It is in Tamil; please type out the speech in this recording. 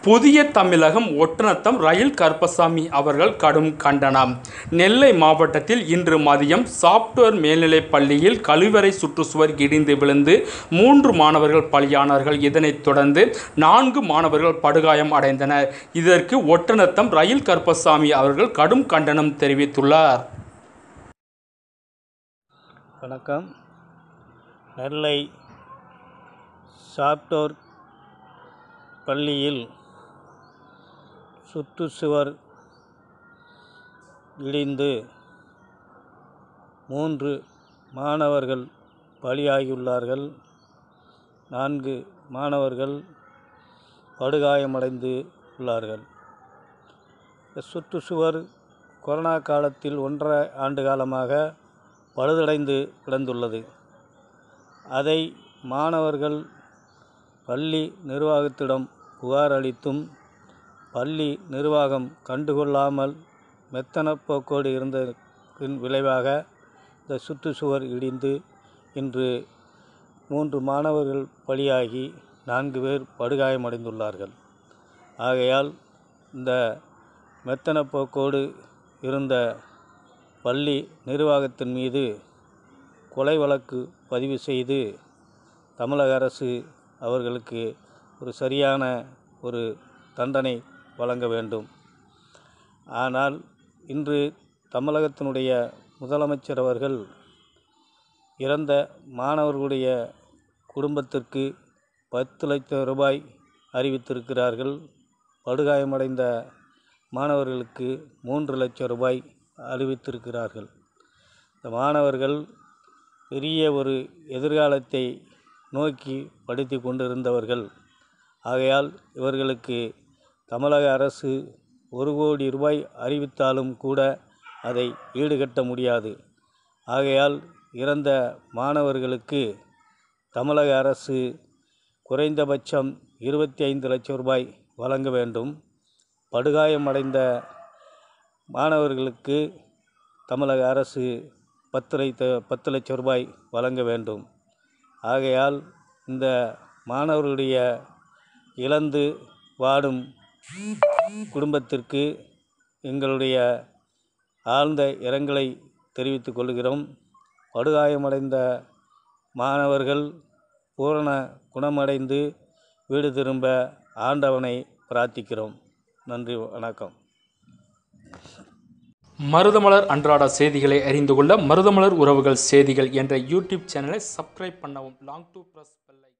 புதிய தமிழகம் ஒட்டுநத்தம் ரயில் கருப்பசாமி அவர்கள் கடும் கண்டனம் நெல்லை மாவட்டத்தில் இன்று மதியம் சாப்ட்வேர் மேல்நிலைப் பள்ளியில் கழிவறை சுற்றுச்சுவர் இடிந்து விழுந்து மூன்று மாணவர்கள் பலியானார்கள் இதனைத் தொடர்ந்து நான்கு மாணவர்கள் படுகாயம் அடைந்தனர் இதற்கு ஒட்டுநத்தம் ரயில் கருப்பசாமி அவர்கள் கடும் கண்டனம் தெரிவித்துள்ளார் வணக்கம் நெல்லை சாப்டோர் பள்ளியில் சுற்றுச்சுவர் இடிந்து மூன்று மாணவர்கள் பலியாகியுள்ளார்கள் நான்கு மாணவர்கள் படுகாயமடைந்து உள்ளார்கள் இந்த சுற்றுச்சுவர் கொரோனா காலத்தில் ஒன்றரை ஆண்டு காலமாக பழுதடைந்து கிடந்துள்ளது அதை மாணவர்கள் பள்ளி நிர்வாகத்திடம் புகார் அளித்தும் பள்ளி நிர்வாகம் கண்டுகொள்ளாமல் மெத்தன போக்கோடு இருந்ததன் விளைவாக இந்த சுற்றுச்சுவர் இடிந்து இன்று மூன்று மாணவர்கள் பலியாகி நான்கு பேர் படுகாயமடைந்துள்ளார்கள் ஆகையால் இந்த மெத்தன போக்கோடு இருந்த பள்ளி நிர்வாகத்தின் மீது கொலை வழக்கு பதிவு செய்து தமிழக அரசு அவர்களுக்கு ஒரு சரியான ஒரு தண்டனை வழங்க வேண்டும் ஆனால் இன்று தமிழகத்தினுடைய முதலமைச்சர் அவர்கள் இறந்த மாணவர்களுடைய குடும்பத்திற்கு பத்து லட்சம் ரூபாய் அறிவித்திருக்கிறார்கள் படுகாயமடைந்த மாணவர்களுக்கு மூன்று லட்சம் ரூபாய் அறிவித்திருக்கிறார்கள் இந்த மாணவர்கள் பெரிய ஒரு எதிர்காலத்தை நோக்கி படித்து கொண்டிருந்தவர்கள் ஆகையால் இவர்களுக்கு தமிழக அரசு ஒரு கோடி ரூபாய் அறிவித்தாலும் கூட அதை ஈடுகட்ட முடியாது ஆகையால் இறந்த மாணவர்களுக்கு தமிழக அரசு குறைந்தபட்சம் இருபத்தி ஐந்து லட்சம் ரூபாய் வழங்க வேண்டும் படுகாயமடைந்த மாணவர்களுக்கு தமிழக அரசு பத்து லைத்த பத்து லட்சம் ரூபாய் வழங்க வேண்டும் ஆகையால் இந்த மாணவர்களுடைய இழந்து வாடும் குடும்பத்திற்கு எங்களுடைய ஆழ்ந்த இரங்கலை தெரிவித்துக் கொள்கிறோம் படுகாயமடைந்த மாணவர்கள் பூரண குணமடைந்து வீடு திரும்ப ஆண்டவனை பிரார்த்திக்கிறோம் நன்றி வணக்கம் மருதமலர் அன்றாட செய்திகளை அறிந்து கொள்ள மருதமலர் உறவுகள் செய்திகள் என்ற யூடியூப் சேனலை சப்ஸ்கிரைப் பண்ணவும் லாங் டு ப்ரெஸ் பெல்லை